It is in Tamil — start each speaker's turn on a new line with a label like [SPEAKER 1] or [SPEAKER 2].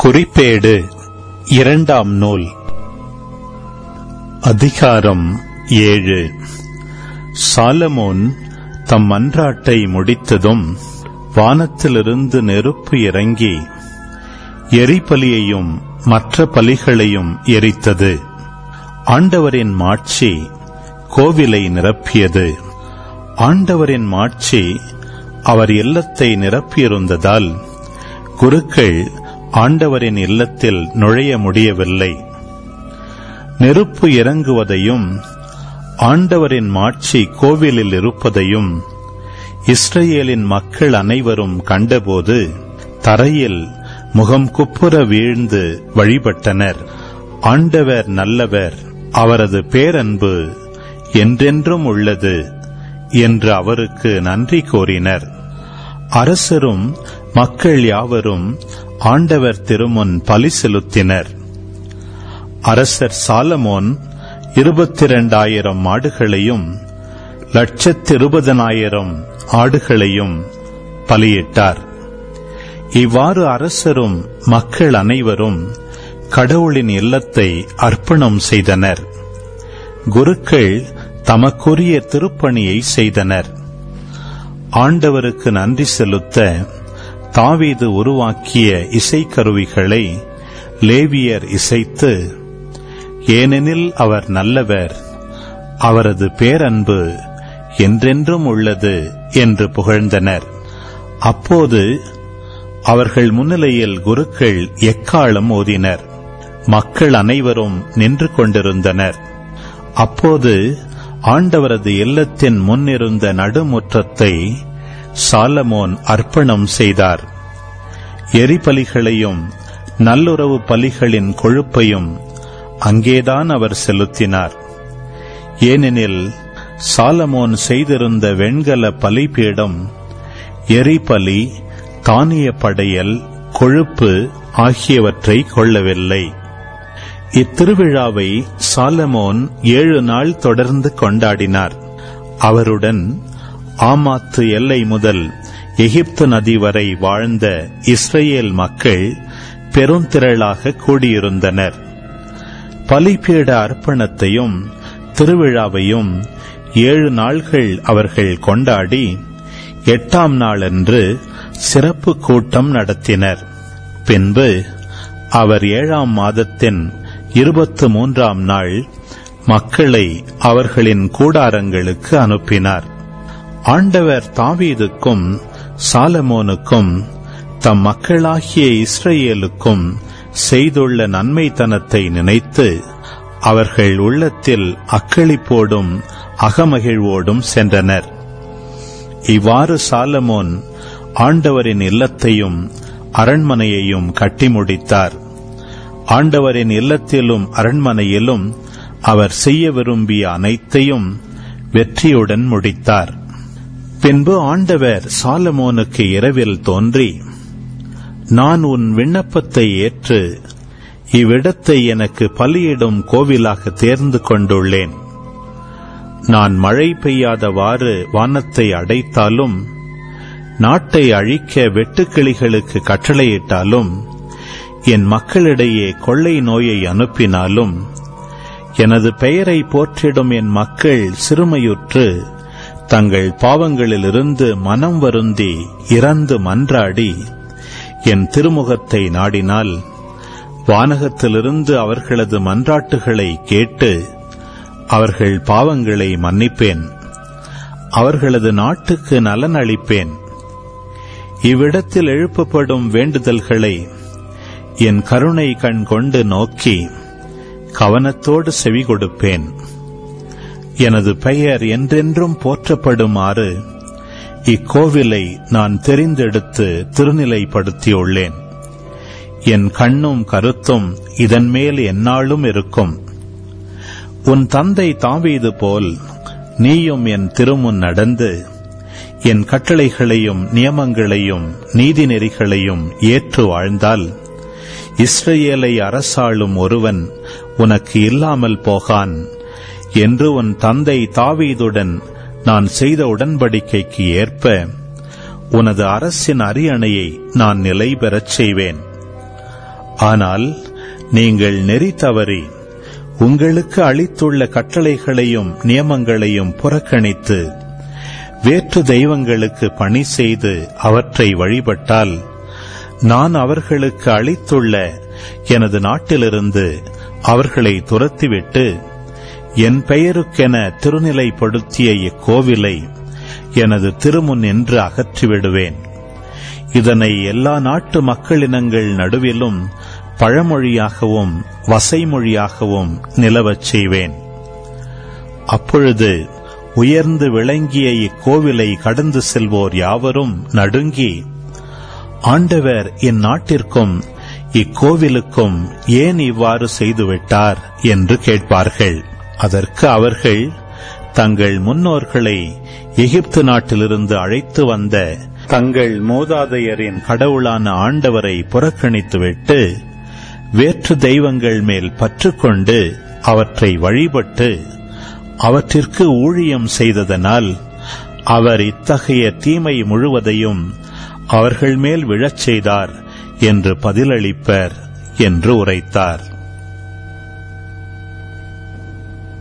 [SPEAKER 1] குறிப்பேடு இரண்டாம் நூல் அதிகாரம் ஏழு சாலமோன் தம் மன்றாட்டை முடித்ததும் வானத்திலிருந்து நெருப்பு இறங்கி எரிபலியையும் மற்ற பலிகளையும் எரித்தது ஆண்டவரின் மாட்சி கோவிலை நிரப்பியது ஆண்டவரின் மாட்சி அவர் இல்லத்தை நிரப்பியிருந்ததால் குருக்கள் ஆண்டவரின் இல்லத்தில் நுழைய முடியவில்லை நெருப்பு இறங்குவதையும் ஆண்டவரின் மாட்சி கோவிலில் இருப்பதையும் இஸ்ரேலின் மக்கள் அனைவரும் கண்டபோது தரையில் முகம் குப்புற வீழ்ந்து வழிபட்டனர் ஆண்டவர் நல்லவர் அவரது பேரன்பு என்றென்றும் உள்ளது என்று அவருக்கு நன்றி கூறினர் அரசரும் மக்கள் யாவரும் ஆண்டவர் திருமுன் பலி செலுத்தினர் அரசர் சாலமோன் இருபத்தி இரண்டாயிரம் மாடுகளையும் லட்சத்திருபதனாயிரம் ஆடுகளையும் பலியிட்டார் இவ்வாறு அரசரும் மக்கள் அனைவரும் கடவுளின் இல்லத்தை அர்ப்பணம் செய்தனர் குருக்கள் தமக்குரிய திருப்பணியை செய்தனர் ஆண்டவருக்கு நன்றி செலுத்த தாவீது உருவாக்கிய இசைக்கருவிகளை லேவியர் இசைத்து ஏனெனில் அவர் நல்லவர் அவரது பேரன்பு என்றென்றும் உள்ளது என்று புகழ்ந்தனர் அப்போது அவர்கள் முன்னிலையில் குருக்கள் எக்காலம் ஓதினர் மக்கள் அனைவரும் நின்று கொண்டிருந்தனர் அப்போது ஆண்டவரது இல்லத்தின் முன்னிருந்த நடுமுற்றத்தை சாலமோன் அர்ப்பணம் செய்தார் எரிபலிகளையும் நல்லுறவு பலிகளின் கொழுப்பையும் அங்கேதான் அவர் செலுத்தினார் ஏனெனில் சாலமோன் செய்திருந்த வெண்கல பலிபீடம் எரிபலி தானிய படையல் கொழுப்பு ஆகியவற்றை கொள்ளவில்லை இத்திருவிழாவை சாலமோன் ஏழு நாள் தொடர்ந்து கொண்டாடினார் அவருடன் ஆமாத்து எல்லை முதல் எகிப்து நதி வரை வாழ்ந்த இஸ்ரேல் மக்கள் பெருந்திரளாக கூடியிருந்தனர் பலிபீட அர்ப்பணத்தையும் திருவிழாவையும் ஏழு நாள்கள் அவர்கள் கொண்டாடி எட்டாம் நாளன்று சிறப்பு கூட்டம் நடத்தினர் பின்பு அவர் ஏழாம் மாதத்தின் இருபத்து மூன்றாம் நாள் மக்களை அவர்களின் கூடாரங்களுக்கு அனுப்பினார் ஆண்டவர் தாவீதுக்கும் சாலமோனுக்கும் தம் மக்களாகிய இஸ்ரேலுக்கும் செய்துள்ள நன்மைத்தனத்தை நினைத்து அவர்கள் உள்ளத்தில் அக்களிப்போடும் அகமகிழ்வோடும் சென்றனர் இவ்வாறு சாலமோன் ஆண்டவரின் இல்லத்தையும் அரண்மனையையும் கட்டி முடித்தார் ஆண்டவரின் இல்லத்திலும் அரண்மனையிலும் அவர் செய்ய விரும்பிய அனைத்தையும் வெற்றியுடன் முடித்தார் பின்பு ஆண்டவர் சாலமோனுக்கு இரவில் தோன்றி நான் உன் விண்ணப்பத்தை ஏற்று இவ்விடத்தை எனக்கு பலியிடும் கோவிலாக தேர்ந்து கொண்டுள்ளேன் நான் மழை பெய்யாதவாறு வானத்தை அடைத்தாலும் நாட்டை அழிக்க வெட்டுக்கிளிகளுக்கு கட்டளையிட்டாலும் என் மக்களிடையே கொள்ளை நோயை அனுப்பினாலும் எனது பெயரை போற்றிடும் என் மக்கள் சிறுமையுற்று தங்கள் பாவங்களிலிருந்து மனம் வருந்தி இறந்து மன்றாடி என் திருமுகத்தை நாடினால் வானகத்திலிருந்து அவர்களது மன்றாட்டுகளை கேட்டு அவர்கள் பாவங்களை மன்னிப்பேன் அவர்களது நாட்டுக்கு நலன் அளிப்பேன் இவ்விடத்தில் எழுப்பப்படும் வேண்டுதல்களை என் கருணை கண் கொண்டு நோக்கி கவனத்தோடு செவி கொடுப்பேன் எனது பெயர் என்றென்றும் போற்றப்படுமாறு இக்கோவிலை நான் தெரிந்தெடுத்து திருநிலைப்படுத்தியுள்ளேன் என் கண்ணும் கருத்தும் இதன் மேல் எந்நாளும் இருக்கும் உன் தந்தை தாவீது போல் நீயும் என் திருமுன் நடந்து என் கட்டளைகளையும் நியமங்களையும் நீதி நெறிகளையும் ஏற்று வாழ்ந்தால் இஸ்ரேலை அரசாளும் ஒருவன் உனக்கு இல்லாமல் போகான் என்று உன் தந்தை தாவீதுடன் நான் செய்த உடன்படிக்கைக்கு ஏற்ப உனது அரசின் அரியணையை நான் நிலை பெறச் செய்வேன் ஆனால் நீங்கள் நெறி தவறி உங்களுக்கு அளித்துள்ள கட்டளைகளையும் நியமங்களையும் புறக்கணித்து வேற்று தெய்வங்களுக்கு பணி செய்து அவற்றை வழிபட்டால் நான் அவர்களுக்கு அளித்துள்ள எனது நாட்டிலிருந்து அவர்களை துரத்திவிட்டு என் பெயருக்கென திருநிலைப்படுத்திய இக்கோவிலை எனது திருமுன் என்று அகற்றிவிடுவேன் இதனை எல்லா நாட்டு மக்களினங்கள் நடுவிலும் பழமொழியாகவும் வசைமொழியாகவும் நிலவச் செய்வேன் அப்பொழுது உயர்ந்து விளங்கிய இக்கோவிலை கடந்து செல்வோர் யாவரும் நடுங்கி ஆண்டவர் இந்நாட்டிற்கும் இக்கோவிலுக்கும் ஏன் இவ்வாறு செய்துவிட்டார் என்று கேட்பார்கள் அதற்கு அவர்கள் தங்கள் முன்னோர்களை எகிப்து நாட்டிலிருந்து அழைத்து வந்த தங்கள் மூதாதையரின் கடவுளான ஆண்டவரை புறக்கணித்துவிட்டு வேற்று தெய்வங்கள் மேல் பற்றுக்கொண்டு அவற்றை வழிபட்டு அவற்றிற்கு ஊழியம் செய்ததனால் அவர் இத்தகைய தீமை முழுவதையும் அவர்கள் மேல் விழச் செய்தார் என்று பதிலளிப்பர் என்று உரைத்தார்